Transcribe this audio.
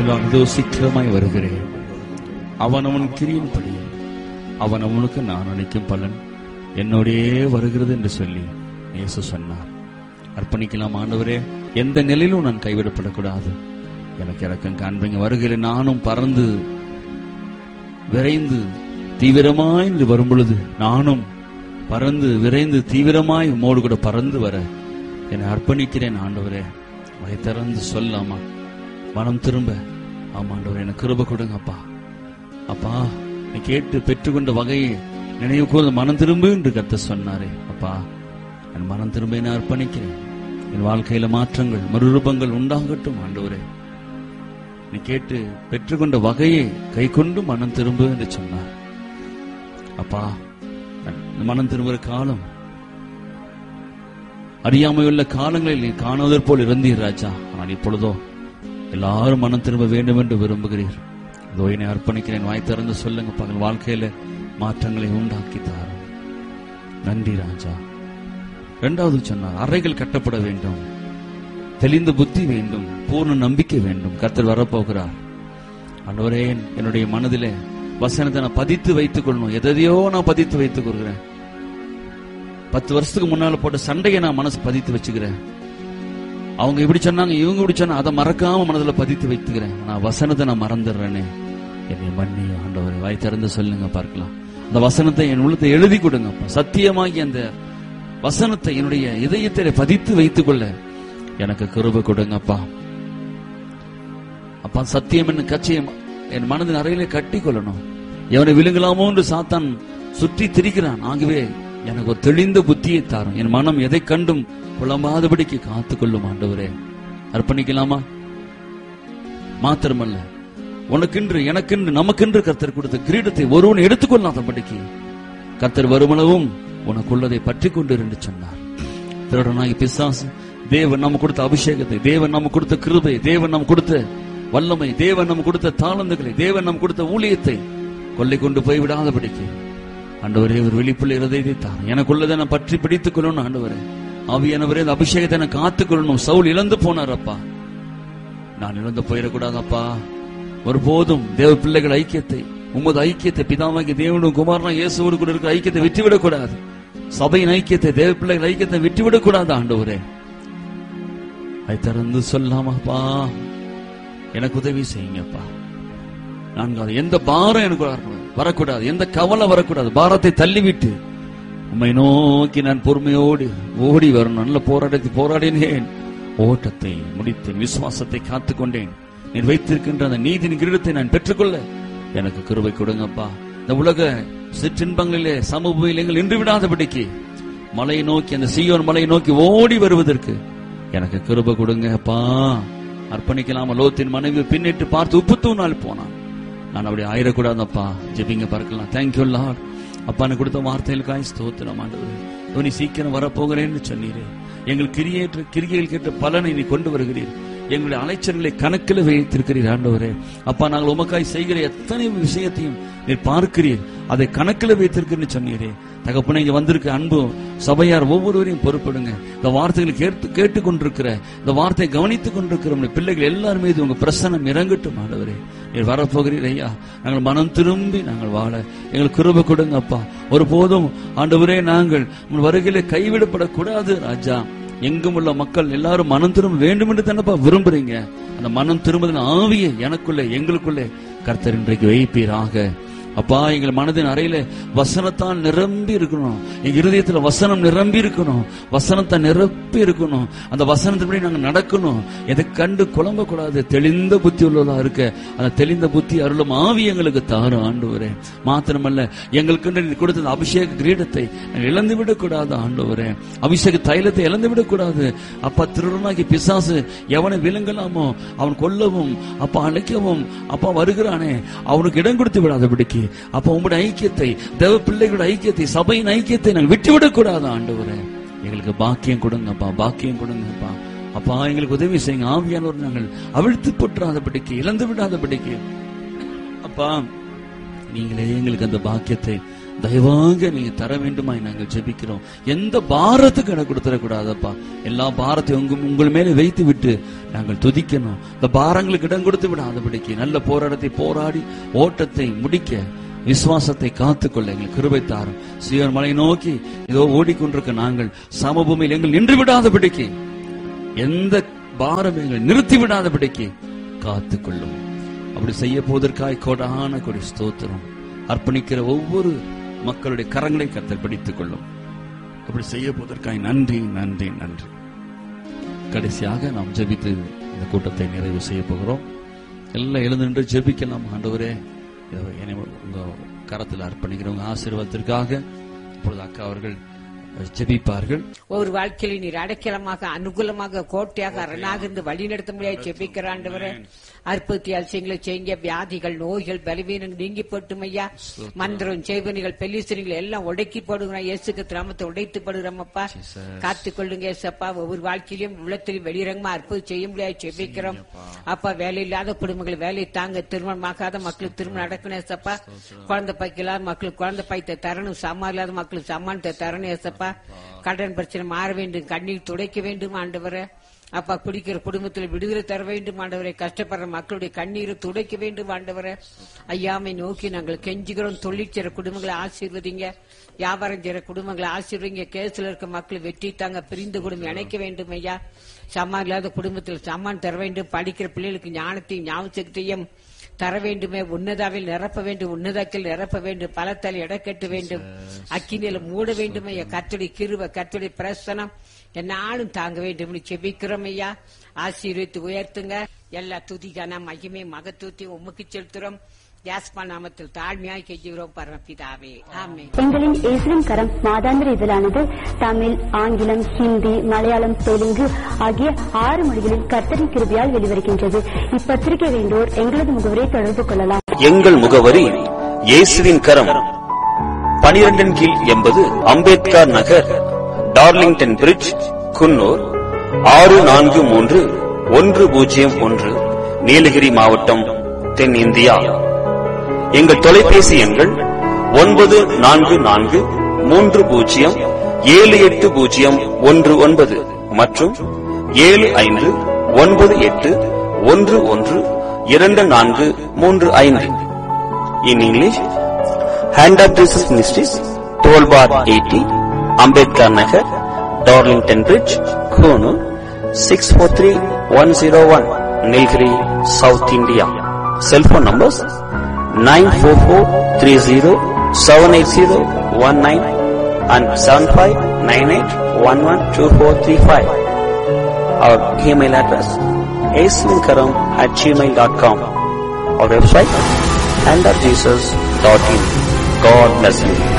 சொல்லுவாங்க இதோ சீக்கிரமாய் வருகிறேன் அவன் அவன் கிரியின்படி அவன் அவனுக்கு நான் அளிக்கும் பலன் என்னோடே வருகிறது என்று சொல்லி இயேசு சொன்னார் அர்ப்பணிக்கலாம் ஆண்டவரே எந்த நிலையிலும் நான் கைவிடப்படக்கூடாது எனக்கு இறக்கம் காண்பீங்க வருகிறேன் நானும் பறந்து விரைந்து தீவிரமாய் என்று வரும் பொழுது நானும் பறந்து விரைந்து தீவிரமாய் உம்மோடு கூட பறந்து வர என்னை அர்ப்பணிக்கிறேன் ஆண்டவரே வாய் திறந்து சொல்லாமா மனம் திரும்ப ஆமா ஆண்டவரே எனக்கு கிருப கொடுங்கப்பா அப்பா நீ கேட்டு பெற்றுக்கொண்ட வகையை நினைவு கூர்ந்து மனம் திரும்பு என்று கத்த சொன்னாரே அப்பா என் மனம் திரும்ப என்னை அர்ப்பணிக்கிறேன் என் வாழ்க்கையில மாற்றங்கள் மறுரூபங்கள் உண்டாகட்டும் ஆண்டவரே நீ கேட்டு பெற்றுக்கொண்ட வகையை கை கொண்டு மனம் திரும்பு என்று சொன்னார் அப்பா இந்த மனம் திரும்புகிற காலம் அறியாமையுள்ள காலங்களில் நீ காணுவதற் போல் இருந்தீர் ராஜா ஆனால் இப்பொழுதோ எல்லாரும் மனம் திரும்ப வேண்டும் என்று விரும்புகிறீர் இதோ என்னை அர்ப்பணிக்கிறேன் வாய் திறந்து சொல்லுங்க பகல் வாழ்க்கையில மாற்றங்களை உண்டாக்கி தாரும் நன்றி ராஜா இரண்டாவது சொன்னார் அறைகள் கட்டப்பட வேண்டும் தெளிந்த புத்தி வேண்டும் பூர்ண நம்பிக்கை வேண்டும் கர்த்தர் வரப்போகிறார் ஆண்டவரே என்னுடைய மனதிலே வசனத்தை நான் பதித்து வைத்துக் கொள்ளணும் எதையோ நான் பதித்து வைத்துக் கொள்கிறேன் பத்து வருஷத்துக்கு முன்னால போட்ட சண்டையை நான் மனசு பதித்து வச்சுக்கிறேன் அவங்க இப்படி சொன்னாங்க இவங்க இப்படி சொன்னாங்க அதை மறக்காம மனதுல பதித்து வைத்துக்கிறேன் நான் வசனத்தை நான் மறந்துடுறேனே என்னை மன்னி ஆண்டவரை வாய் திறந்து சொல்லுங்க பார்க்கலாம் அந்த வசனத்தை என் உள்ளத்தை எழுதி கொடுங்க சத்தியமாகி அந்த வசனத்தை என்னுடைய இதயத்திலே பதித்து வைத்துக் கொள்ள எனக்கு கிருப கொடுங்கப்பா அப்பா சத்தியம் என்ன கச்சியம் என் மனதின் அறையிலே கட்டி கொள்ளணும் எவனை விழுங்கலாமோ என்று சாத்தான் சுற்றி திரிக்கிறான் ஆகவே எனக்கு ஒரு தெளிந்த புத்தியை தாரும் என் மனம் எதை கண்டும் குழம்பாதபடிக்கு காத்துக்கொள்ளும் ஆண்டவரே அர்ப்பணிக்கலாமா மாத்திரமல்ல உனக்கென்று எனக்கென்று நமக்கென்று கர்த்தர் கொடுத்த கிரீடத்தை ஒருவன் எடுத்துக்கொள்ளாதபடிக்கு கர்த்தர் வருமளவும் உனக்குள்ளதை பற்றி கொண்டு என்று சொன்னார் திருடனாகி பிசாசு தேவன் நம்ம கொடுத்த அபிஷேகத்தை தேவன் நம்ம கொடுத்த கிருபை தேவன் நம்ம கொடுத்த வல்லமை தேவன் நம்ம கொடுத்த தாளந்துகளை தேவன் நம்ம கொடுத்த ஊழியத்தை கொள்ளை கொண்டு போய் விடாதபடிக்கு ஆண்டவரே ஒரு வெளிப்புள்ள இருதயத்தை தான் எனக்குள்ளதை நான் பற்றி பிடித்துக் கொள்ளணும் ஆண்டவரே ஆவியானவரே இந்த அபிஷேகத்தை நான் காத்துக் கொள்ளணும் சவுல் இழந்து போனார் அப்பா நான் இழந்து போயிடக்கூடாதப்பா ஒருபோதும் தேவ பிள்ளைகள் ஐக்கியத்தை உமது ஐக்கியத்தை பிதாவாகி தேவனும் குமாரனா இயேசுவோடு கூட இருக்கிற ஐக்கியத்தை விட்டுவிடக் கூடாது சபையின் ஐக்கியத்தை தேவ பிள்ளைகள் ஐக்கியத்தை விட்டுவிடக் கூடாது ஆண்டவரே அதை திறந்து சொல்லாமப்பா எனக்கு உதவி செய்யுங்கப்பா நான்காவது எந்த பாரம் எனக்கு வரக்கூடாது வரக்கூடாது எந்த கவலை வரக்கூடாது பாரத்தை தள்ளிவிட்டு உம்மை நோக்கி நான் பொறுமையோடு ஓடி வரணும் நல்ல போராட்டத்தை போராடினேன் ஓட்டத்தை முடித்தேன் விசுவாசத்தை காத்துக்கொண்டேன் நீர் வைத்திருக்கின்ற அந்த நீதியின் கிரீடத்தை நான் பெற்றுக்கொள்ள எனக்கு கிருபை கொடுங்கப்பா இந்த உலக சிற்றின்பங்களிலே சமூகங்கள் நின்று விடாதபடிக்கு மலையை நோக்கி அந்த சீயோன் மலையை நோக்கி ஓடி வருவதற்கு எனக்கு கிருபை கொடுங்க அப்பா அர்ப்பணிக்கலாம லோத்தின் மனைவி பின்னிட்டு பார்த்து உப்பு தூணால் போனான் நான் அப்படி ஆயிடக்கூடாதப்பா ஜெபிங்க பார்க்கலாம் தேங்க்யூ லார்ட் அப்பா எனக்கு கொடுத்த வார்த்தைகளுக்காய் ஸ்தோத்திரம் ஆண்டவர் நீ சீக்கிரம் வரப்போகிறேன்னு சொன்னீரே எங்கள் கிரியேற்ற கிரிகையில் கேட்ட பலனை நீ கொண்டு வருகிறீர் எங்களுடைய அலைச்சல்களை கணக்கில் வைத்திருக்கிறீர் ஆண்டவரே அப்பா நாங்கள் உமக்காய் செய்கிற எத்தனை விஷயத்தையும் நீர் பார்க்கிறீர் அதை கணக்கில் வைத்திருக்கிறேன்னு சொன்னீரே தகப்பனை இங்க வந்திருக்க அன்பு சபையார் ஒவ்வொருவரையும் பொறுப்படுங்க இந்த வார்த்தைகளை கேட்டு கேட்டுக்கொண்டிருக்கிற இந்த வார்த்தையை கவனித்துக் கொண்டிருக்கிற நம்முடைய பிள்ளைகள் எல்லாரும் மீது உங்க பிரசனம் இறங்கட்டும் ஆண்டவரே நீர் வரப்போகிறீர் ஐயா நாங்கள் மனம் திரும்பி நாங்கள் வாழ எங்களுக்கு கிருப கொடுங்க அப்பா ஒருபோதும் ஆண்டவரே நாங்கள் உங்கள் வருகையில கைவிடப்படக்கூடாது ராஜா எங்கும் உள்ள மக்கள் எல்லாரும் மனம் திரும்ப வேண்டும் என்று தானப்பா விரும்புறீங்க அந்த மனம் திரும்புதல் ஆவியை எனக்குள்ளே எங்களுக்குள்ளே கர்த்தர் இன்றைக்கு வைப்பீராக அப்பா எங்கள் மனதின் அறையில வசனத்தால் நிரம்பி இருக்கணும் எங்க இருதயத்துல வசனம் நிரம்பி இருக்கணும் வசனத்தை நிரப்பி இருக்கணும் அந்த வசனத்தின்படி நாங்க நடக்கணும் எதை கண்டு குழம்ப கூடாது தெளிந்த புத்தி உள்ளதா இருக்க அந்த தெளிந்த புத்தி அருளும் ஆவி எங்களுக்கு தாரும் ஆண்டவரே மாத்திரமல்ல எங்களுக்கு நீர் கொடுத்த அபிஷேக கிரீடத்தை நாங்கள் இழந்து விடக்கூடாது ஆண்டவரே அபிஷேக தைலத்தை இழந்து விடக்கூடாது அப்பா திருடனாகி பிசாசு எவனை விழுங்கலாமோ அவன் கொல்லவும் அப்பா அழைக்கவும் அப்பா வருகிறானே அவனுக்கு இடம் கொடுத்து விடாதபடிக்கு அப்ப உங்களுடைய ஐக்கியத்தை தேவ பிள்ளைகளோட ஐக்கியத்தை சபையின் ஐக்கியத்தை நாங்கள் விட்டுவிடக் கூடாது ஆண்டவரே எங்களுக்கு பாக்கியம் கொடுங்கப்பா பாக்கியம் கொடுங்கப்பா அப்பா எங்களுக்கு உதவி செய்யுங்க ஆவியானவர் நாங்கள் அவிழ்த்து போட்டுறாதபடிக்கு இழந்து விடாதபடிக்கு அப்பா நீங்களே எங்களுக்கு அந்த பாக்கியத்தை தயவாக நீங்க தர வேண்டுமாய் நாங்கள் ஜெபிக்கிறோம் எந்த பாரத்துக்கு எனக்கு கொடுத்துடக்கூடாதப்பா எல்லா பாரத்தையும் உங்க உங்கள் மேலே வைத்து விட்டு நாங்கள் துதிக்கணும் இந்த பாரங்களுக்கு இடம் கொடுத்து விடாதபடிக்கு நல்ல போராட்டத்தை போராடி ஓட்டத்தை முடிக்க விசுவாசத்தை காத்துக்கொள்ள எங்களுக்கு கிருபை தாரும் சீவர் மலை நோக்கி இதோ ஓடிக்கொண்டிருக்க நாங்கள் சமபூமியில் எங்கள் நின்று விடாதபடிக்கு எந்த பாரம் எங்களை நிறுத்தி விடாதபடிக்கு காத்துக்கொள்ளும் அப்படி செய்ய போவதற்காய் கொடான கொடி ஸ்தோத்திரம் அர்ப்பணிக்கிற ஒவ்வொரு மக்களுடைய கரங்களை கத்தர் பிடித்துக் கொள்ளும் அப்படி செய்ய போவதற்காய் நன்றி நன்றி நன்றி கடைசியாக நாம் ஜெபித்து இந்த கூட்டத்தை நிறைவு செய்ய போகிறோம் எல்லாம் எழுந்து நின்று ஜெபிக்கலாம் ஆண்டவரே இதோ என்னை உங்க கரத்தில் அர்ப்பணிக்கிறவங்க ஆசீர்வாதத்திற்காக இப்பொழுது அக்கா அவர்கள் ஜெபிப்பார்கள் ஒரு வாழ்க்கையில நீர் அடைக்கலமாக அனுகூலமாக கோட்டையாக அரணாக இருந்து வழிநடத்த முடியாது ஜெபிக்கிற ஆண்டவரே அற்புத்தி அதிசயங்களை செய்ய வியாதிகள் நோய்கள் பலவீனங்கள் நீங்கி போட்டும் ஐயா மந்திரம் செய்வனிகள் பெல்லிசனிகள் எல்லாம் உடைக்கி போடுகிறோம் இயேசுக்கு திராமத்தை உடைத்து போடுகிறோமப்பா காத்துக் கொள்ளுங்க ஏசப்பா ஒவ்வொரு வாழ்க்கையிலும் உள்ளத்திலும் வெளிரங்கமா அற்புதம் செய்ய முடியாது ஜெபிக்கிறோம் அப்பா வேலை இல்லாத குடும்பங்கள் வேலை தாங்க திருமணமாகாத மக்களுக்கு திருமணம் நடக்கணும் ஏசப்பா குழந்தை பாய்க்கலாத மக்களுக்கு குழந்தை பாய்த்த தரணும் சம்மா இல்லாத மக்களுக்கு சம்மானத்தை தரணும் ஏசப்பா கடன் பிரச்சனை மாற வேண்டும் கண்ணீர் துடைக்க வேண்டும் ஆண்டவரே அப்பா குடிக்கிற குடும்பத்தில் விடுதலை தர வேண்டும் ஆண்டவரை கஷ்டப்படுற மக்களுடைய கண்ணீரை துடைக்க வேண்டும் ஆண்டவரை ஐயாமை நோக்கி நாங்கள் கெஞ்சுகிறோம் தொழில் செய்ற குடும்பங்களை ஆசீர்வதிங்க வியாபாரம் செய்யற குடும்பங்களை ஆசீர்வதிங்க கேஸ்ல இருக்க மக்கள் வெற்றி தாங்க பிரிந்து குடும்பம் இணைக்க வேண்டும் ஐயா சம்மா இல்லாத குடும்பத்தில் சம்மான் தர வேண்டும் படிக்கிற பிள்ளைகளுக்கு ஞானத்தையும் ஞாபகத்தையும் தர வேண்டுமே உன்னதாவில் நிரப்ப வேண்டும் உன்னதாக்கில் நிரப்ப வேண்டும் பலத்தால் இடக்கட்ட வேண்டும் அக்கினியில மூட வேண்டும் ஐயா கத்துடைய கிருவ கத்துடைய பிரசனம் என்னாலும் தாங்க வேண்டும் செபிக்கிறோம் ஐயா ஆசீர்வித்து உயர்த்துங்க எல்லா துதிக்கான மகிமை மகத்துவத்தை உமக்கு செலுத்துறோம் யாஸ்பா நாமத்தில் தாழ்மையாய் கெஞ்சுகிறோம் பரமபிதாவே ஆமே எங்களின் இஸ்லிம் கரம் மாதாந்திர இதழானது தமிழ் ஆங்கிலம் ஹிந்தி மலையாளம் தெலுங்கு ஆகிய ஆறு மொழிகளில் கர்த்தரின் கிருபியால் வெளிவருகின்றது இப்பத்திரிகை வேண்டோர் எங்களது முகவரை தொடர்பு கொள்ளலாம் எங்கள் முகவரி இயேசுவின் கரம் பனிரெண்டின் கீழ் எண்பது அம்பேத்கர் நகர் டார்லிங்டன் பிரிட்ஜ் குன்னூர் ஆறு நான்கு மூன்று ஒன்று பூஜ்ஜியம் ஒன்று நீலகிரி மாவட்டம் தென்னிந்தியா எங்கள் தொலைபேசி எண்கள் ஒன்பது நான்கு நான்கு மூன்று பூஜ்ஜியம் ஏழு எட்டு பூஜ்ஜியம் ஒன்று ஒன்பது மற்றும் ஏழு ஐந்து ஒன்பது எட்டு ஒன்று ஒன்று இரண்டு நான்கு மூன்று ஐந்து in English hand of Jesus ministries twelve bar eighty Ambedkar Nagar Darlington bridge Coonoor six four three one zero one Nilgiri south India cellphone numbers nine four four three zero seven eight zero one nine and seven five nine eight one one two four three five our email address aswinkaram at gmail.com our website and God bless you.